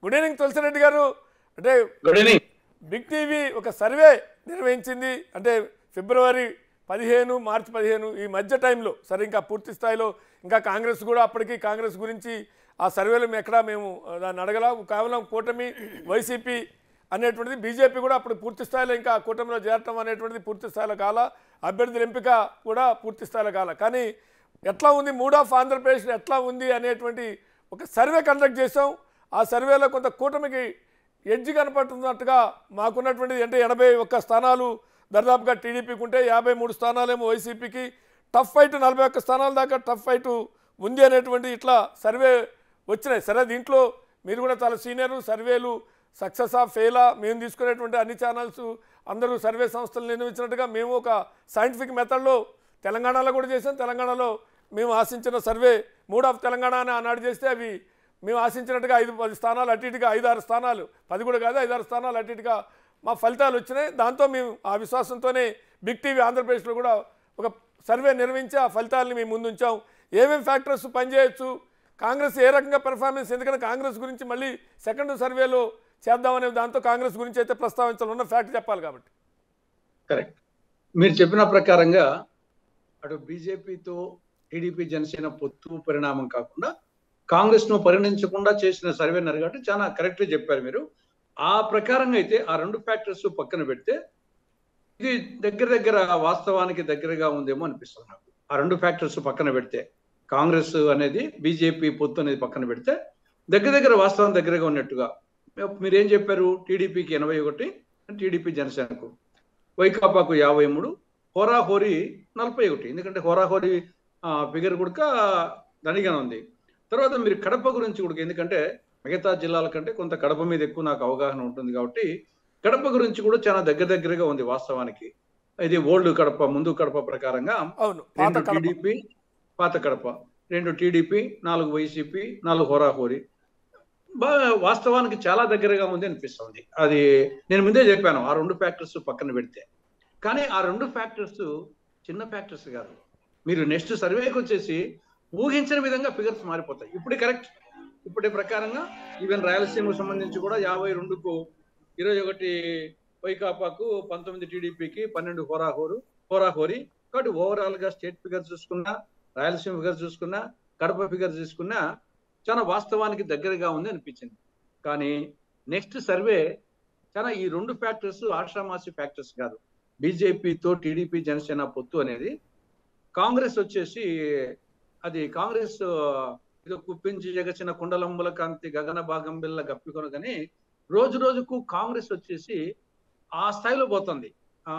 good evening Tulasireddy గారు అంటే good evening big TV ఒక సర్వే నిర్వహించింది అంటే ఫిబ్రవరి పదిహేను మార్చి పదిహేను ఈ మధ్య టైంలో సరే ఇంకా పూర్తి స్థాయిలో ఇంకా కాంగ్రెస్ కూడా అప్పటికి కాంగ్రెస్ గురించి ఆ సర్వేలో మేము ఎక్కడా మేము ఆ, దాన్ని అడగల కేవలం కూటమి వైసీపీ అనేటువంటిది బీజేపీ కూడా అప్పుడు పూర్తి స్థాయిలో ఇంకా కూటమిలో చేరటం అనేటువంటిది పూర్తి స్థాయిలో కాల అభ్యర్థుల ఎంపిక కూడా పూర్తి స్థాయిలో కాల కానీ ఎట్లా ఉంది మూడ్ ఆఫ్ ఆంధ్రప్రదేశ్ ఎట్లా ఉంది అనేటువంటి ఒక సర్వే కండక్ట్ చేసాం ఆ సర్వేలో కొంత కూటమికి ఎడ్జ్ కనపడుతున్నట్టుగా మాకున్నటువంటి అంటే ఎనభై ఒక్క స్థానాలు దర్దాపుగా టీడీపీకి ఉంటే యాభై మూడు స్థానాలేమో వైసీపీకి టఫ్ ఫైట్ నలభై ఒక్క స్థానాల దాకా టఫ్ ఫైట్ ఉంది అనేటువంటి ఇట్లా సర్వే వచ్చినాయి సరే దీంట్లో మీరు కూడా చాలా సీనియర్ సర్వేలు సక్సెస్ ఆ ఫెయిలా మేము తీసుకునేటువంటి అన్ని ఛానల్స్ అందరూ సర్వే సంస్థలు నిర్మించినట్టుగా మేము ఒక సైంటిఫిక్ మెథడ్లో తెలంగాణలో కూడా చేసాం తెలంగాణలో మేము ఆశించిన సర్వే మూడ్ ఆఫ్ తెలంగాణ అని ఆనాడు చేస్తే అవి మేము ఆశించినట్టుగా ఐదు పది స్థానాలు అటు ఇటుగా ఐదు ఆరు స్థానాలు పది కూడా కాదు ఐదు ఆరు స్థానాలు అటు ఇటుగా మా ఫలితాలు వచ్చినాయి దాంతో మేము ఆ విశ్వాసంతోనే బిగ్ టీవీ ఆంధ్రప్రదేశ్లో కూడా ఒక సర్వే నిర్వహించి ఆ ఫలితాలని మేము ముందు ఉంచాం ఏమేమి ఫ్యాక్టర్స్ పనిచేయచ్చు కాంగ్రెస్ ఏ రకంగా పెర్ఫార్మెన్స్ ఎందుకంటే కాంగ్రెస్ గురించి మళ్ళీ సెకండ్ సర్వేలో చేద్దామనే దాంతో కాంగ్రెస్ గురించి అయితే ప్రస్తావించాలన్న ఫ్యాక్ట్ చెప్పాలి కాబట్టి కరెక్ట్ మీరు చెప్పిన ప్రకారంగా అటు బీజేపీతో టీడీపీ జనసేన పొత్తు పరిణామం కాకుండా కాంగ్రెస్ ను పరిగణించకుండా చేసిన సర్వే కాబట్టి చాలా కరెక్ట్ చెప్పారు మీరు ఆ ప్రకారంగా అయితే ఆ రెండు ఫ్యాక్టర్స్ పక్కన పెడితే ఇది దగ్గర దగ్గర వాస్తవానికి దగ్గరగా ఉందేమో అనిపిస్తుంది నాకు ఆ రెండు ఫ్యాక్టర్స్ పక్కన పెడితే కాంగ్రెస్ అనేది బీజేపీ పొత్తు అనేది పక్కన పెడితే దగ్గర దగ్గర వాస్తవం దగ్గరగా ఉన్నట్టుగా మీరేం చెప్పారు టీడీపీకి ఎనభై ఒకటి టీడీపీ జనసేనకు వైకాపాకు యాభై మూడు హోరాహోరీ నలభై ఒకటి ఎందుకంటే హోరాహోరీ ఫిగర్ కూడా దండిగానే ఉంది తర్వాత మీరు కడప గురించి కూడా ఎందుకంటే మిగతా జిల్లాల కంటే కొంత కడప మీద ఎక్కువ నాకు అవగాహన ఉంటుంది కాబట్టి కడప గురించి కూడా చాలా దగ్గర దగ్గరగా ఉంది వాస్తవానికి ఇది ఓల్డ్ కడప ముందు కడప ప్రకారంగా అవును పాత రెండు కడప టీడీపీ పాత కడప రెండు టీడీపీ నాలుగు వైసీపీ నాలుగు హోరాహోరీ బాగా వాస్తవానికి చాలా దగ్గరగా ఉంది అనిపిస్తుంది అది నేను ముందే చెప్పాను ఆ రెండు ఫ్యాక్టర్స్ పక్కన పెడితే కానీ ఆ రెండు ఫ్యాక్టర్స్ చిన్న ఫ్యాక్టర్స్ కాదు మీరు నెక్స్ట్ సర్వేకి వచ్చేసి ఊహించిన విధంగా ఫిగర్స్ మారిపోతాయి ఇప్పుడు కరెక్ట్ ఇప్పటి ప్రకారంగా ఈవెన్ రాయలసీమకు సంబంధించి కూడా యాభై రెండుకు ఇరవై ఒకటి వైకాపాకు పంతొమ్మిది టీడీపీకి పన్నెండు హోరాహోరు హోరాహోరి కాబట్టి ఓవరాల్ గా స్టేట్ ఫిగర్ చూసుకున్నా రాయలసీమ ఫిగర్ చూసుకున్నా కడప ఫిగర్ చూసుకున్నా చాలా వాస్తవానికి దగ్గరగా ఉంది అనిపించింది కానీ నెక్స్ట్ సర్వే చాలా ఈ రెండు ఫ్యాక్టర్స్ ఆషామాసి ఫ్యాక్టర్స్ కాదు బీజేపీతో టీడీపీ జనసేన పొత్తు అనేది కాంగ్రెస్ వచ్చేసి అది కాంగ్రెస్ ఇది కుప్పించి జగచిన కుండలంబుల కాంతి గగన భాగం బిల్ల గప్పికొనగానే రోజు రోజుకు కాంగ్రెస్ వచ్చేసి ఆ స్థాయిలో పోతుంది ఆ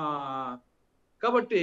కాబట్టి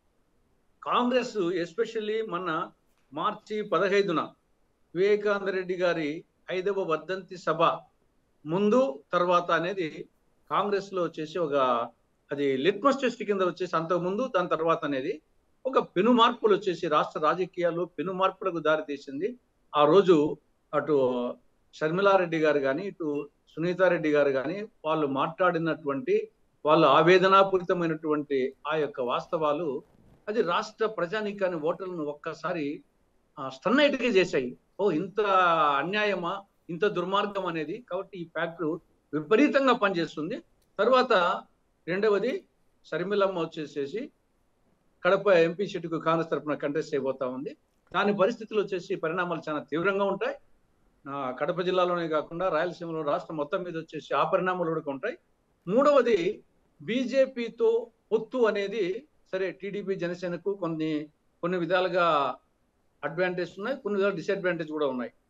కాంగ్రెస్ ఎస్పెషల్లీ మొన్న మార్చి పదహైదున వివేకానంద రెడ్డి గారి ఐదవ వర్ధంతి సభ ముందు తర్వాత అనేది కాంగ్రెస్ లో వచ్చేసి ఒక అది లిట్మస్ టెస్ట్ కింద వచ్చేసి అంతకు ముందు దాని తర్వాత అనేది ఒక పెను మార్పులు వచ్చేసి రాష్ట్ర రాజకీయాల్లో పెను మార్పులకు దారితీసింది ఆ రోజు అటు షర్మిలారెడ్డి గారు కానీ ఇటు సునీతారెడ్డి గారు కానీ వాళ్ళు మాట్లాడినటువంటి వాళ్ళు ఆవేదనాపూరితమైనటువంటి ఆ యొక్క వాస్తవాలు అది రాష్ట్ర ప్రజానీకాన్ని ఓటర్లను ఒక్కసారి స్టన్నైట్ గా చేశాయి ఓ ఇంత అన్యాయమా ఇంత దుర్మార్గం అనేది కాబట్టి ఈ ఫ్యాక్టర్ విపరీతంగా పనిచేస్తుంది తర్వాత రెండవది షర్మిలమ్మ వచ్చేసేసి కడప ఎంపీ సీటుకు కాంగ్రెస్ తరఫున కంటెస్ట్ అయిపోతా ఉంది దాని పరిస్థితులు వచ్చేసి పరిణామాలు చాలా తీవ్రంగా ఉంటాయి ఆ, కడప జిల్లాలోనే కాకుండా రాయలసీమలో రాష్ట్రం మొత్తం మీద వచ్చేసి ఆ పరిణామాలు కూడా ఉంటాయి మూడవది బీజేపీతో పొత్తు అనేది సరే టీడీపీ జనసేనకు కొన్ని కొన్ని విధాలుగా అడ్వాంటేజ్ ఉన్నాయి కొన్ని విధాలు డిసడ్వాంటేజ్ కూడా ఉన్నాయి